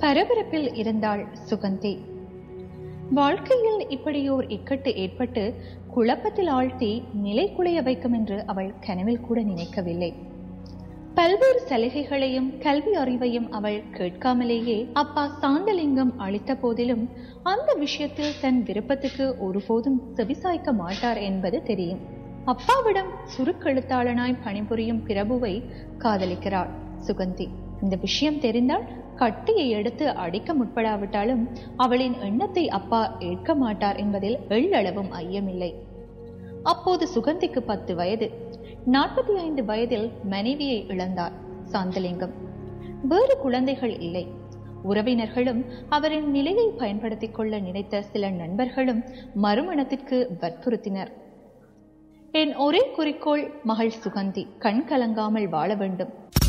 பரபரப்பில் இருந்தாள் சுகந்தி வாழ்க்கையில் இப்படியோர் இக்கட்டு ஏற்பட்டு குழப்பத்தில் ஆழ்த்தி நிலை குலைய வைக்கும் என்று அவள் கனவில் கூட நினைக்கவில்லை பல்வேறு சலுகைகளையும் கல்வி அறிவையும் அவள் கேட்காமலேயே அப்பா சாந்தலிங்கம் அளித்த போதிலும் அந்த விஷயத்தில் தன் விருப்பத்துக்கு ஒருபோதும் செவிசாய்க்க மாட்டார் என்பது தெரியும் அப்பாவிடம் சுருக்கெழுத்தாளனாய் பணிபுரியும் பிரபுவை காதலிக்கிறாள் சுகந்தி இந்த விஷயம் தெரிந்தால் கட்டியை எடுத்து அடிக்க முற்படாவிட்டாலும் அவளின் எண்ணத்தை அப்பா ஏற்க மாட்டார் என்பதில் எள்ளளவும் ஐயமில்லை அப்போது சுகந்திக்கு பத்து வயது நாற்பத்தி ஐந்து வயதில் மனைவியை இழந்தார் சாந்தலிங்கம் வேறு குழந்தைகள் இல்லை உறவினர்களும் அவரின் நிலையை பயன்படுத்திக் கொள்ள நினைத்த சில நண்பர்களும் மறுமணத்திற்கு வற்புறுத்தினர் என் ஒரே குறிக்கோள் மகள் சுகந்தி கண் கலங்காமல் வாழ வேண்டும்